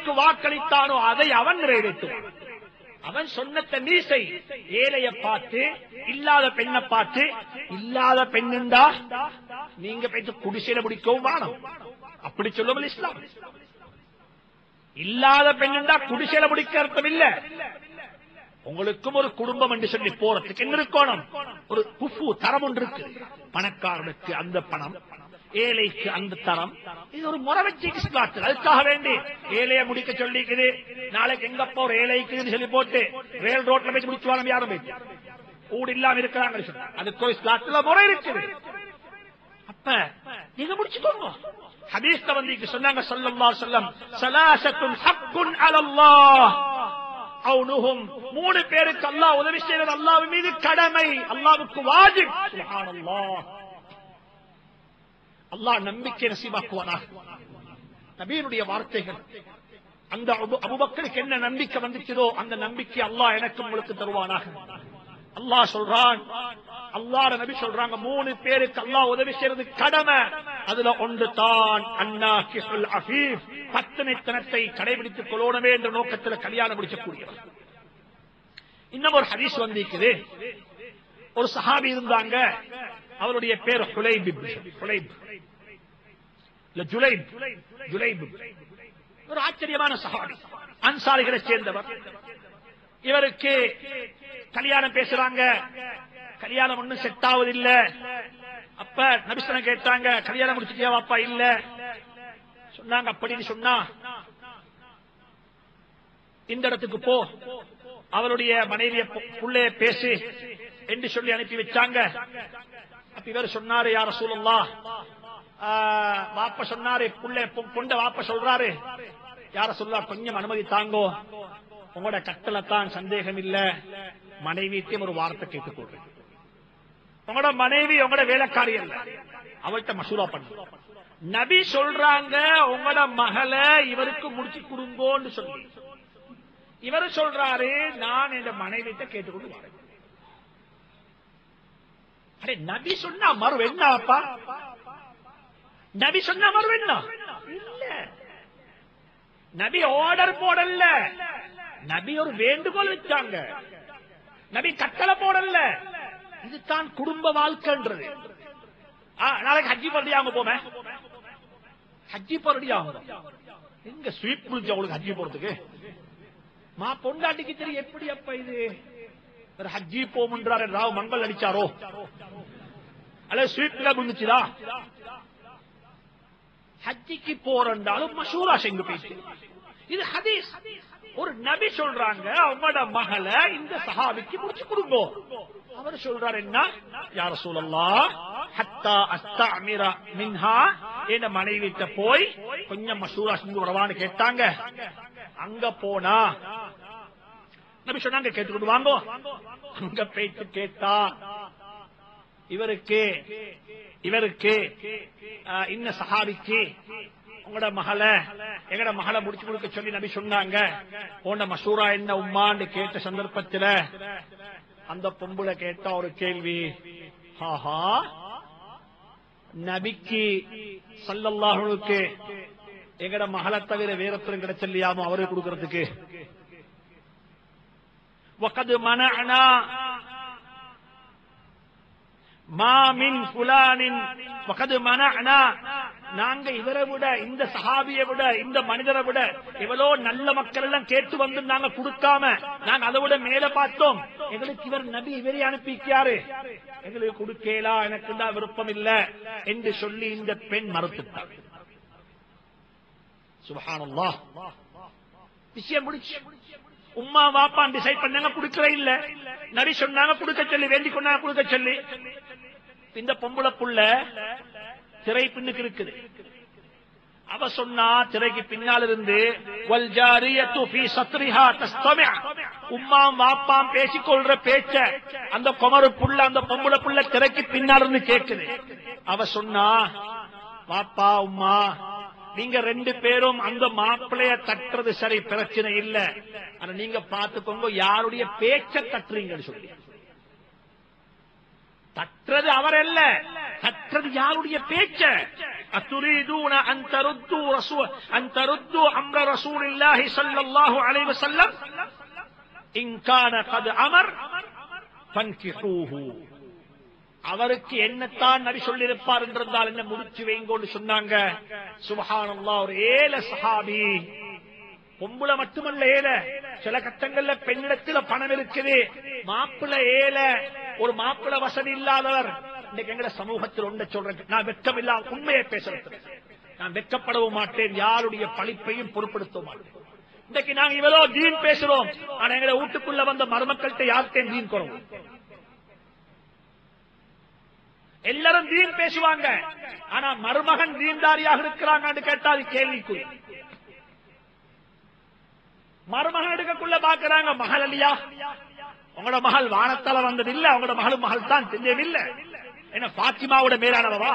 எதற்கு வாக்களித்தானோ அதை அவன் நிறைவேற்றுவான் அவன் சொன்னத்தை நீ செய் ஏழைய பார்த்து இல்லாத பெண்ணை பார்த்து இல்லாத பெண்ணுண்டா நீங்க போயிட்டு குடிசையில பிடிக்கவும் வேணும் அப்படி சொல்லுவது இஸ்லாம் இல்லாத பெண்ணுண்டா குடிசையில பிடிக்க அர்த்தம் இல்ல உங்களுக்கும் ஒரு குடும்பம் என்று சொல்லி போறதுக்கு என்ன இருக்கணும் ஒரு குஃபு தரம் ஒன்று இருக்கு பணக்காரனுக்கு அந்த பணம் ஏழைக்கு அந்த தரம் இது ஒரு முறை வச்சு இஸ்லாத்து அதுக்காக வேண்டி ஏழைய முடிக்க சொல்லிக்குது நாளைக்கு எங்க போற ஏழைக்குன்னு சொல்லி போட்டு ரயில் ரோட்ல போய் முடிச்சுவாங்க யாரும் போயிட்டு ஊடு இல்லாம இருக்கிறாங்க சொல்லி அதுக்கு ஒரு இஸ்லாத்துல முறை இருக்குது அப்ப நீங்க முடிச்சுக்கோங்க ஹதீஸ்ல வந்து இங்க சொன்னாங்க ஸல்லல்லாஹு அலைஹி வஸல்லம் ஸலாசத்துன் ஹக்குன் அலல்லாஹ் அவுனுஹும் மூணு பேருக்கு அல்லாஹ் உதவி செய்வது அல்லாஹ் மீது கடமை அல்லாஹ்வுக்கு வாஜிப் சுப்ஹானல்லாஹ் அல்லாஹ் நம்பிக்கை நசீபாக்குவானாக நபியினுடைய வார்த்தைகள் அந்த அபு- அபூபக்கருக்கு என்ன நம்பிக்கை வந்துச்சதோ அந்த நம்பிக்கை அல்லாஹ் எனக்கு உங்களுக்கு தருவானாக அல்லாஹ் சொல்றான் அல்லாஹ் நபி சொல்றாங்க மூணு பேருக்கு அல்லாஹ் உதவி செய்யறது கடமை அதுல ஒன்று தான் அண்ணா கிஹுல் அஃபீஃப் பத்தனைத்தனத்தை கடைபிடித்துக் கொள்ளணுமே என்ற நோக்கத்தில் கல்யாணம் முடிக்கக்கூடியவர் இன்னும் ஒரு ஹதீஸ் வந்திருக்குது ஒரு சஹாபி இருந்தாங்க அவருடைய பேர் ஹுலைப் இப்னு ஹுலைப் இல்ல ஜுலைப் ஜுலைப் ஒரு ஆச்சரியமான சஹாபி அன்சாரிகளை சேர்ந்தவர் இவருக்கு கல்யாணம் பேசுறாங்க கல்யாணம் ஒண்ணும் செட் ஆவதில்ல அப்ப நபிசனம் கேட்டாங்க கல்யாணம் முடிச்சிட்டியா வாப்பா இல்ல சொன்னாங்க அப்படின்னு சொன்னா இந்த இடத்துக்கு போ அவருடைய மனைவிய புள்ளைய பேசு என்று சொல்லி அனுப்பி வச்சாங்க அப்ப இவர் சொன்னாரு யார சூழல்லா வாப்ப சொன்னாரு புள்ள பொண்ட வாப்ப சொல்றாரு யார சொல்லா கொஞ்சம் அனுமதி தாங்கோ உங்களோட கட்டளை தான் சந்தேகம் இல்ல மனைவிட்டையும் ஒரு வார்த்தை கேட்டுக்கொள்றேன் உங்களோட மனைவி உங்களோட வேலைக்காரி அல்ல அவள்கிட்ட மசூரா பண்ணு நபி சொல்றாங்க உங்களோட மகளை இவருக்கு முடிச்சு கொடுங்கோன்னு சொல்லி இவரு சொல்றாரு நான் என் மனைவிட்ட கேட்டுக்கொண்டு வரேன் அடே நபி சொன்னா மறு என்னப்பா நபி சொன்னா மறு என்ன இல்ல நபி ஆர்டர் போடல நபி ஒரு வேண்டுகோள் வச்சாங்க நபி கட்டளை போடல இதுதான் குடும்ப வாழ்க்கைன்றது ஆ, நாளைக்கு ஹஜ்ஜி பரடி அவங்க போமே ஹஜ்ஜி பரடி அவங்க எங்க ஸ்வீட் குளிச்சு அவங்களுக்கு ஹஜ்ஜி போறதுக்கு மா பொண்டாட்டிக்கு தெரியும் எப்படி அப்ப இது ஒரு ஹஜ்ஜி போமுன்றாரு ராவ் மங்கள் அடிச்சாரோ அல்ல ஸ்வீட்ல முடிஞ்சுதா ஹஜ்ஜிக்கு போறண்டாலும் மசூரா செஞ்சு போயிட்டு இது ஹதீஸ் ஒரு நபி சொல்றாங்க அவங்களோட மகளை இந்த சஹாபிக்கு முடிச்சு கொடுங்க அவர் சொல்றாரு என்ன யார சொல்லலாம் ஹத்தா அஸ்தாமிரா மின்ஹா என் மனைவிட்ட போய் கொஞ்சம் மசூரா செஞ்சு விடவான்னு கேட்டாங்க அங்க போனா நபி சொன்னாங்க கேட்டுக்கிட்டு வாங்கோ அங்க போயிட்டு கேட்டா இவருக்கு இவருக்கு ஆஹ், இன்ன சஹாபிக்கு உங்களோட மகளை எங்கட மகளை முடிச்சு கொடுக்க சொல்லி நபி சொன்னாங்க போன மசூரா என்ன உம்மான்னு கேட்ட சந்தர்ப்பத்துல அந்த பொம்புல கேட்டா ஒரு கேள்வி ஆஹா நபிக்கு சல்லல்லாஹுக்கு எங்கட மகளை தவிர வேறத்தரும் கிடைச்சல்லையாமோ அவருக்கு கொடுக்கறதுக்கு وقد منعنا ما من فلان وقد منعنا நாங்க இவரை விட இந்த சஹாபியை விட இந்த மனிதரை விட எவ்வளோ நல்ல மக்கள் எல்லாம் கேட்டு வந்து நாங்க கொடுக்காம நாங்க அதை விட மேல பார்த்தோம் எங்களுக்கு இவர் நபி இவரே அனுப்பிக்காரு எங்களுக்கு கொடுக்கலா எனக்கு தான் விருப்பம் இல்ல என்று சொல்லி இந்த பெண் மறுத்துட்டார் சுபஹானல்லாஹ் விஷயம் முடிச்சு உம்மா வாப்பான் டிசைட் பண்ணாங்க கொடுக்கற இல்ல நரி சொன்னாங்க கொடுக்க சொல்லி வேண்டிக் கொண்டாங்க கொடுக்க சொல்லி இந்த பொம்பளை புள்ள திரை பின்னுக்கு இருக்குது அவ சொன்னா திரைக்கு பின்னால் இருந்து "வல் ஜாரியத்து ஃபீ சத்ரிஹா தஸ்தமி'." உம்மாம் வாப்பாம் பேசிக்கொள்ற பேச்ச அந்த குமரு புள்ள அந்த பொம்பளை புள்ள திரைக்கு பின்னால் இருந்து கேக்குது அவ சொன்னா வாப்பா உம்மா நீங்க ரெண்டு பேரும் அந்த மாப்பிளைய தட்டுறது சரி பிரச்சனை இல்ல ஆனா நீங்க பாத்துக்கோங்க யாருடைய பேச்ச தட்டுறீங்கன்னு சொல்லி தட்டுறது அவர் அல்ல தட்டுறது யாருடைய பேச்ச أتريدون أن تردوا رسول أن تردوا أمر رسول الله صلى الله عليه وسلم إن كان قد أمر فانكحوه அவருக்கு என்னத்தான் நபி சொல்லியிருப்பார் என்றிருந்தால் என்ன முடிச்சு வைங்கோன்னு சொன்னாங்க சுபஹானல்லா ஒரு ஏல சஹாபி பொம்புல மட்டுமல்ல ஏல சில கட்டங்கள்ல பெண்ணிடத்துல பணம் இருக்குது மாப்பிள்ள ஏல ஒரு மாப்பிள்ள வசதி இல்லாதவர் இன்னைக்கு எங்கட சமூகத்தில் ஒன்றை சொல்றேன் நான் வெட்கம் இல்லாம உண்மையை பேசுறது நான் வெட்கப்படவும் மாட்டேன் யாருடைய பழிப்பையும் பொருட்படுத்த மாட்டேன் இன்னைக்கு நாங்க இவ்வளோ தீன் பேசுறோம் ஆனா எங்களை வீட்டுக்குள்ள வந்த மருமக்கள்கிட்ட யார்கிட்டையும் தீன் குறவு எல்லாரும் தீன் பேசுவாங்க ஆனா மருமகன் தீன்தாரியாக இருக்கிறாங்கன்னு கேட்டா அது கேள்விக்குறி மருமகன் எடுக்கக்குள்ள பாக்குறாங்க மகள் இல்லையா உங்களோட மகள் வானத்தால வந்தது இல்ல உங்களோட மகளும் மகள் தான் தெரிஞ்சது இல்ல என்ன பாத்திமாவோட மேலானவா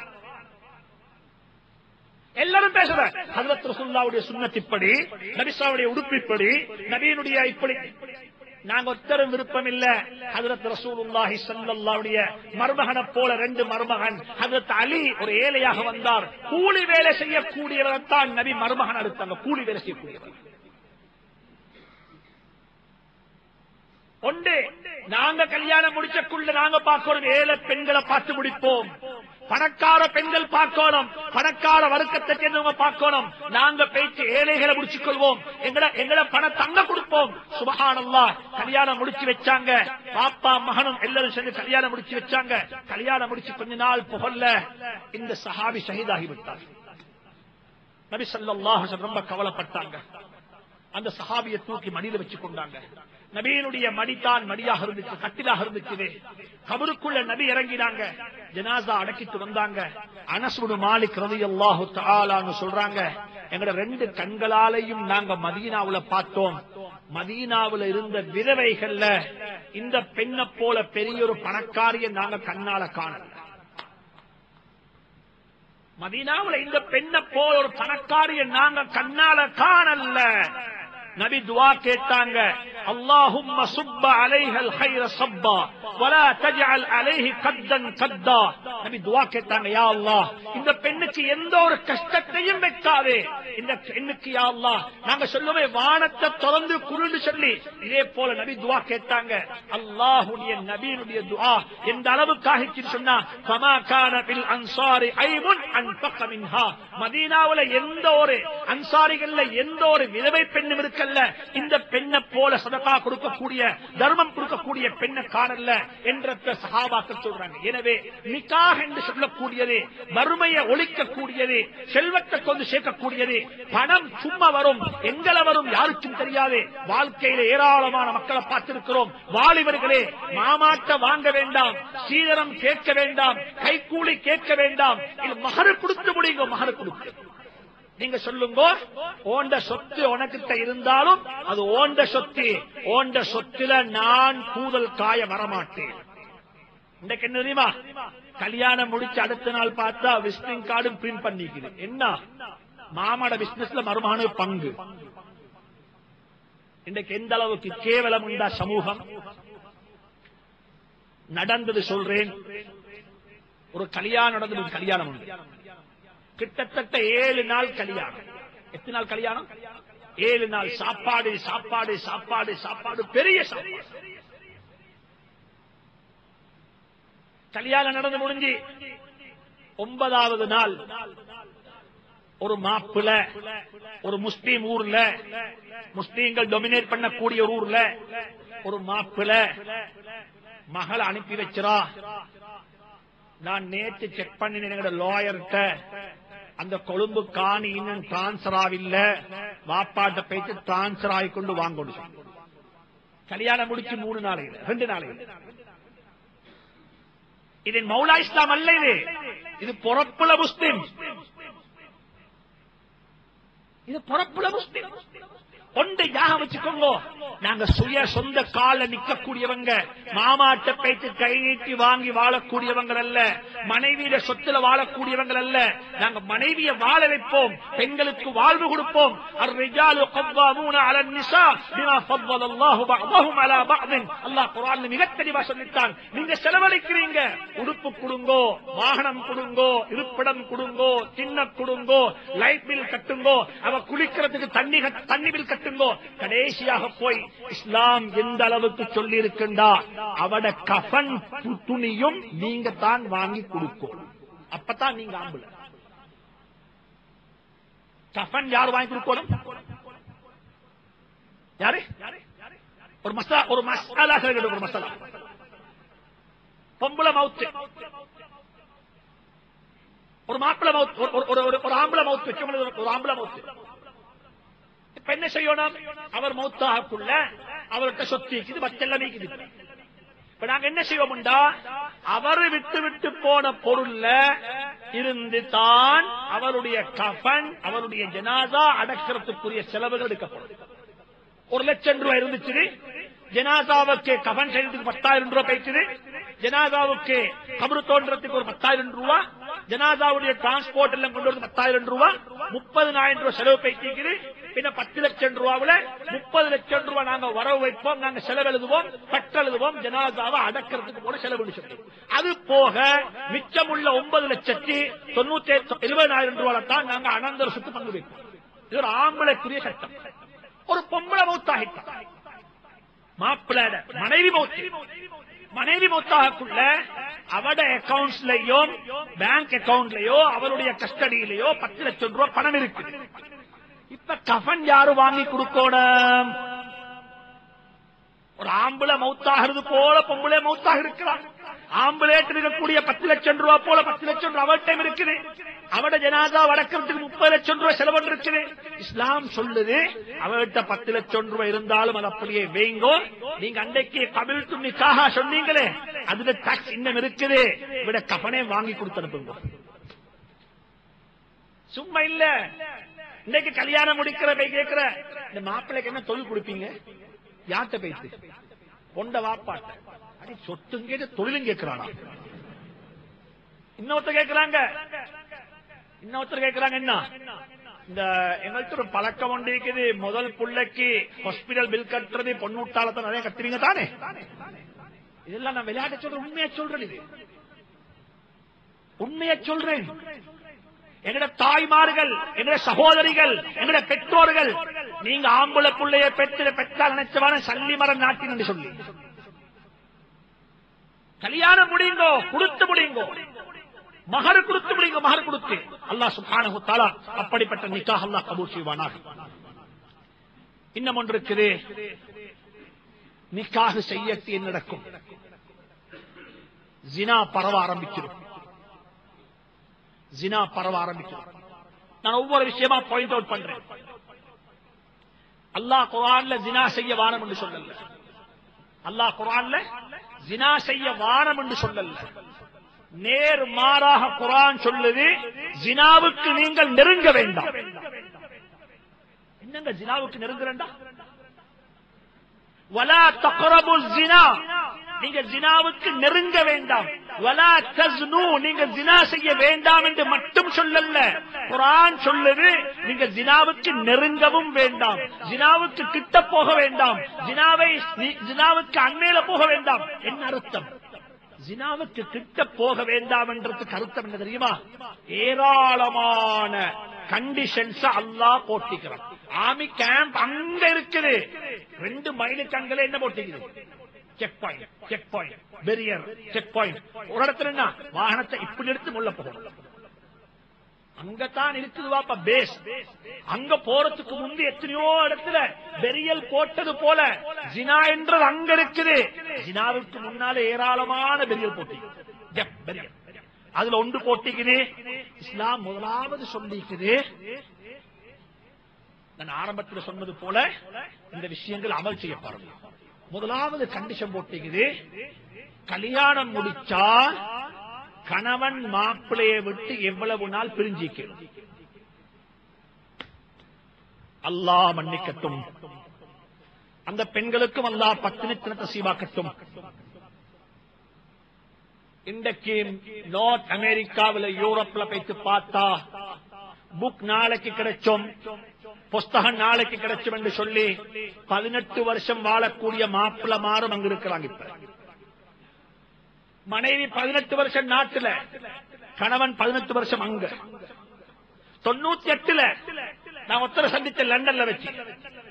எல்லாரும் பேசுற ஹதரத் ரசூல்லாவுடைய சுண்ணத்திப்படி நபிசாவுடைய உடுப்பிப்படி நபியினுடைய இப்படி நாங்க ஒத்தரும் விருப்பம் இல்ல ஹதரத் ரசூலுல்லாஹி ஸல்லல்லாஹுடைய மருமகனை போல ரெண்டு மருமகன் ஹதரத் அலி ஒரு ஏழையாக வந்தார் கூலி வேலை செய்யக்கூடியவர் தான் நபி மருமகன் எடுத்தாங்க கூலி வேலை செய்யக்கூடியவர் ஒன்று நாங்க கல்யாணம் முடிச்சக்குள்ள நாங்க பார்க்கணும் ஏழை பெண்களை பார்த்து முடிப்போம் பணக்கார பெண்கள் பார்க்கணும் பணக்கார வர்க்கத்தை சேர்ந்தவங்க பார்க்கணும் நாங்க பேச்சு ஏழைகளை முடிச்சுக் கொள்வோம் எங்கட எங்கட பணம் தங்க கொடுப்போம் சுபஹானல்லா கல்யாணம் முடிச்சு வச்சாங்க பாப்பா மகனும் எல்லாரும் சேர்ந்து கல்யாணம் முடிச்சு வச்சாங்க கல்யாணம் முடிச்சு கொஞ்ச நாள் புகழ்ல இந்த சஹாபி ஷஹீதாகி விட்டார் நபி ஸல்லல்லாஹு அலைஹி வஸல்லம் ரொம்ப கவலைப்பட்டாங்க அந்த சஹாபியை தூக்கி மடியில வச்சு கொண்டாங்க நபியினுடைய மடித்தான் மடியாக இருந்துச்சு கட்டிலாக இருந்துச்சு கபருக்குள்ள நபி இறங்கினாங்க ஜனாசா அடக்கிட்டு வந்தாங்க அனசுடு மாலிக் ரதி அல்லாஹு தாலான்னு சொல்றாங்க எங்கட ரெண்டு கண்களாலையும் நாங்க மதீனாவுல பார்த்தோம் மதீனாவுல இருந்த விதவைகள்ல இந்த பெண்ணை போல பெரிய ஒரு பணக்காரிய நாங்க கண்ணால காணல மதீனாவுல இந்த பெண்ணை போல ஒரு பணக்காரிய நாங்க கண்ணால காணல நபி துவா கேட்டாங்க அல்லாஹும்ம சுப்ப அலைஹல் ஹைர சப்பா வலா தஜஅல் அலைஹி கத்தன் கத்தா நபி துவா கேட்டாங்க யா அல்லாஹ் இந்த பெண்ணுக்கு எந்த ஒரு கஷ்டத்தையும் வைக்காதே இந்த பெண்ணுக்கு யா அல்லாஹ் நாங்க சொல்லுவே வானத்தை திறந்து குருண்டு சொல்லி இதே போல நபி துவா கேட்டாங்க அல்லாஹ்வுடைய நபியினுடைய துஆ எந்த அளவுக்கு ஆகிச்சு சொன்னா ஃபமா கான பில் அன்சாரி ஐமுன் அன்பக மின்ஹா மதீனாவுல எந்த ஒரு அன்சாரிகள்ல எந்த ஒரு விதவை பெண்ணும் இருக்கல்ல இந்த பெண்ணை போல சதகா கொடுக்கக்கூடிய தர்மம் கொடுக்கக்கூடிய பெண்ணை காணல என்ற சகாபாக்கள் சொல்றாங்க எனவே நிக்காக என்று சொல்லக்கூடியது வறுமையை ஒழிக்கக்கூடியது செல்வத்தை கொண்டு சேர்க்கக்கூடியது பணம் சும்மா வரும் எங்களை வரும் யாருக்கும் தெரியாது வாழ்க்கையில ஏராளமான மக்களை பார்த்திருக்கிறோம் வாலிபர்களே மாமாட்ட வாங்க வேண்டாம் சீதனம் கேட்க வேண்டாம் கைக்கூலி கேட்க வேண்டாம் இது மகரு கொடுத்து முடியுங்க மகரு கொடுத்து நீங்க சொல்லுங்க ஓண்ட சொத்து உனக்கிட்ட இருந்தாலும் அது ஓண்ட சொத்து ஓண்ட சொத்துல நான் கூதல் காய வரமாட்டேன் இன்றைக்கு என்ன தெரியுமா கல்யாணம் முடிச்சு அடுத்த நாள் பார்த்தா விசிட்டிங் கார்டும் பிரிண்ட் பண்ணிக்குது என்ன மாமாட பிசினஸ்ல மருமான பங்கு இன்றைக்கு எந்த அளவுக்கு கேவலம் உண்டா சமூகம் நடந்தது சொல்றேன் ஒரு கல்யாணம் நடந்தது கல்யாணம் உண்டு கிட்டத்தட்ட ஏழு நாள் கல்யாணம் எத்தனை நாள் கல்யாணம் ஏழு நாள் சாப்பாடு சாப்பாடு சாப்பாடு சாப்பாடு பெரிய சாப்பாடு கல்யாணம் நடந்து முடிஞ்சு ஒன்பதாவது நாள் ஒரு மாப்பிள ஒரு முஸ்லீம் ஊர்ல முஸ்லீம்கள் டொமினேட் பண்ணக்கூடிய ஒரு ஊர்ல ஒரு மாப்பிள மகளை அனுப்பி வச்சிரா நான் நேற்று செக் பண்ணினேன் எங்கட லாயர்கிட்ட அந்த கொழும்பு காணி இன்னும் டிரான்ஸ்பர் ஆவில்ல வாப்பாட்ட போயிட்டு டிரான்ஸ்பர் ஆகி கொண்டு வாங்கணும் கல்யாணம் முடிச்சு மூணு நாளைகள் ரெண்டு நாளைகள் இது மௌலா இஸ்லாம் அல்ல இது இது பொறப்புல முஸ்லிம் இது பொறப்புல முஸ்லிம் ஒன்றை யாக வச்சுக்கோங்க நாங்க சுய சொந்த கால நிக்கக்கூடியவங்க மாமாட்ட பேச்சு கை நீட்டி வாங்கி வாழக்கூடியவங்க அல்ல மனைவியில சொத்துல வாழக்கூடியவங்க அல்ல நாங்க மனைவியை வாழ வைப்போம் பெண்களுக்கு வாழ்வு கொடுப்போம் الرجال قوامون على النساء بما فضل الله بعضهم على بعض அல்லாஹ் குர்ஆன்ல மிக தெளிவா சொல்லிட்டான் நீங்க செலவழிக்கிறீங்க உடுப்பு கொடுங்கோ வாகனம் கொடுங்கோ இருப்பிடம் கொடுங்கோ சின்ன கொடுங்கோ லைட் பில் கட்டுங்கோ அவ குளிக்கிறதுக்கு தண்ணி கட்- தண்ணி பில் கட்டுங்கோ கடைசியாக போய் இஸ்லாம் எந்த அளவுக்கு சொல்லி இருக்கின்றா அவட கஃன் து- துணியும் நீங்க தான் வாங்கி கொடுக்கும் அப்பதான் நீங்க ஆம்புல கஃன் யார் வாங்கி கொடுக்கணும் யாரு ஒரு மசா ஒரு மசாலா சொல்லிட்டு ஒரு மசாலா பொம்பளை மவுத்து ஒரு மாப்பிள மவுத்து ஒரு- ஒரு- ஒரு- ஒரு ஆம்பளை மவுத்து வச்சவங்களுக்கு ஒரு ஆம்பளை மவுத்து இப்ப என்ன செய்யணும் அவர் மௌத்தாகக்குள்ள அவர்கிட்ட சொத்து இருக்குது பச்செல்லாம் நீக்குது இப்ப நாங்க என்ன செய்வோம்டா அவர் விட்டு விட்டு போன பொருள்ல இருந்து தான் அவருடைய கஃன் அவருடைய ஜனாதா அடக்கிறதுக்குரிய செலவுகள் எடுக்கப்படும் ஒரு லட்சம் ரூபாய் இருந்துச்சு ஜனாதாவுக்கு கபன் செய்யறதுக்கு பத்தாயிரம் ரூபாய் போயிடுச்சு ஜனாதாவுக்கு கபரு தோன்றதுக்கு ஒரு பத்தாயிரம் ரூபாய் ஜனாதாவுடைய டிரான்ஸ்போர்ட் எல்லாம் கொண்டு வந்து பத்தாயிரம் ரூபாய் முப்பதுனாயிரம் ரூபாய் செலவு போயிட்டு பின்ன பத்து லட்சம் ரூபாவுல முப்பது லட்சம் ரூபாய் நாங்க வரவு வைப்போம் நாங்க செலவு எழுதுவோம் பட்டு எழுதுவோம் ஜனாதாவை அடக்கிறதுக்கு போல செலவு சொல்லி அது போக மிச்சமுள்ள ஒன்பது லட்சத்தி தொண்ணூத்தி எழுபதாயிரம் ரூபாய் தான் நாங்க அனந்தர சொத்து பங்கு வைப்போம் இது ஒரு ஆம்பளைக்குரிய சட்டம் ஒரு பொம்பளை மௌத்தாகிட்டான் மாப்பிள்ளை மனைவி மௌத்து மனைவி மௌத்தாகக்குள்ள அவட அக்கவுண்ட்ஸ்லயும் பேங்க் அக்கவுண்ட்லயோ அவருடைய கஸ்டடியிலயோ பத்து லட்சம் ரூபாய் பணம் இருக்கு இப்ப கஃன் யாரு வாங்கி கொடுக்கணும் ஒரு ஆம்பளை மௌத்தாகிறது போல பொம்பளை மௌத்தாக இருக்கிறான் ஆம்பளேட்டு இருக்கக்கூடிய பத்து லட்சம் ரூபாய் போல பத்து லட்சம் ரூபாய் அவள் டைம் இருக்குது அவட ஜனாதா வடக்கிறதுக்கு முப்பது லட்சம் ரூபாய் செலவு இருக்குது இஸ்லாம் சொல்லுது அவர்கிட்ட பத்து லட்சம் ரூபாய் இருந்தாலும் அது அப்படியே வைங்கோ நீங்க அன்றைக்கு கபில் துணிக்காக சொன்னீங்களே அதுல டாக்ஸ் இன்னும் இருக்குது விட கபனே வாங்கி கொடுத்து அனுப்புங்க சும்மா இல்ல இன்னைக்கு கல்யாணம் முடிக்கிற போய் கேட்கிற இந்த மாப்பிள்ளைக்கு என்ன தொழில் கொடுப்பீங்க யார்கிட்ட பேசு கொண்ட வாப்பாட்ட அடி சொத்துங்க தொழிலும் கேட்கிறானா இன்னொருத்தர் கேட்கிறாங்க இன்னொருத்தர் கேட்கிறாங்க என்ன இந்த எங்கள்கிட்ட ஒரு பழக்கம் ஒன்று இருக்குது முதல் புள்ளைக்கு ஹாஸ்பிடல் பில் கட்டுறது பொண்ணூட்டாளத்தை நிறைய கட்டுறீங்க தானே இதெல்லாம் நான் விளையாட்டு சொல்றேன் உண்மையா சொல்றேன் இது உண்மையா சொல்றேன் எங்கட தாய்மார்கள் எங்கட சகோதரிகள் எங்கட பெற்றோர்கள் நீங்க ஆம்பளை புள்ளைய பெற்று பெற்றால் நினைச்சவான சல்லி மரம் நாட்டின் என்று சொல்லி கல்யாணம் முடியுங்கோ கொடுத்து முடியுங்கோ மகர் கொடுத்து முடியுங்க மகர் கொடுத்து அல்லாஹ் சுப்ஹானஹு தஆலா அப்படிப்பட்ட நிக்காஹ் அல்லாஹ் கபூல் செய்வானாக இன்னும் ஒன்று இருக்குது நிக்காஹ் செய்யட்டு என்ன நடக்கும் ஜினா பரவ ஆரம்பிச்சிடும் ஜினா பரவ ஆரம்பிக்கும் நான் ஒவ்வொரு விஷயமா பாயிண்ட் அவுட் பண்றேன் அல்லாஹ் குரான்ல ஜினா செய்ய வானம் என்று சொல்லல அல்லாஹ் குரான்ல ஜினா செய்ய வானம் என்று சொல்லல நேர் மாறாக குரான் சொல்லுது ஜினாவுக்கு நீங்கள் நெருங்க வேண்டாம் என்னங்க ஜினாவுக்கு நெருங்குறேன்டா வலா தக்ரபு ஜினா நீங்க ஜினாவுக்கு நெருங்க வேண்டாம் வலா தஸ்னு நீங்க ஜினா செய்ய வேண்டாம் என்று மட்டும் சொல்லல குரான் சொல்லுது நீங்க ஜினாவுக்கு நெருங்கவும் வேண்டாம் ஜினாவுக்கு கிட்ட போக வேண்டாம் ஜினாவை நீ- ஜினாவுக்கு அண்மையில போக வேண்டாம் என்ன அர்த்தம் ஜினாவுக்கு கிட்ட போக வேண்டாம் என்றதுக்கு அர்த்தம் என்ன தெரியுமா ஏராளமான கண்டிஷன்ஸ் அல்லாஹ் போட்டிக்கிறான் ஆமி கேம்ப் அங்க இருக்குது ரெண்டு மைலுக்கு அங்கல என்ன போட்டிக்குது check point check point barrier check point ஒரு இடத்துல என்ன வாகனத்தை இப்படி எடுத்து முள்ள போகணும் அங்கத்தான் இருக்குது வாப்பா பேஸ் அங்க போறதுக்கு முந்தி எத்தனையோ இடத்துல பெரியல் போட்டது போல ஜினா என்றது அங்க இருக்குது ஜினாவுக்கு முன்னால ஏராளமான பெரியல் போட்டி ஜப், பெரியல். அதுல ஒன்று போட்டிக்குது இஸ்லாம் முதலாவது சொல்லிக்குது நான் ஆரம்பத்தில் சொன்னது போல இந்த விஷயங்கள் அமல் செய்யப்படும் முதலாவது கண்டிஷன் போட்டிக்குது கல்யாணம் முடிச்சா கணவன் மாப்பிளையை விட்டு எவ்வளவு நாள் பிரிஞ்சிக்கணும் அல்லாஹ் மன்னிக்கட்டும் அந்த பெண்களுக்கும் அல்லாஹ் பத்தினித்தனத்தை சீவாக்கட்டும் இன்றைக்கு நார்த் அமெரிக்காவில் யூரோப்ல போயிட்டு பார்த்தா புக் நாளைக்கு கிடைச்சோம் புஸ்தகம் நாளைக்கு கிடைச்சும் என்று சொல்லி பதினெட்டு வருஷம் வாழக்கூடிய மாப்பிள்ள மாறும் அங்க இருக்கிறாங்க இப்ப மனைவி பதினெட்டு வருஷம் நாட்டுல கணவன் பதினெட்டு வருஷம் அங்க தொண்ணூத்தி எட்டுல நான் ஒருத்தரை சந்திச்ச லண்டன்ல வச்சு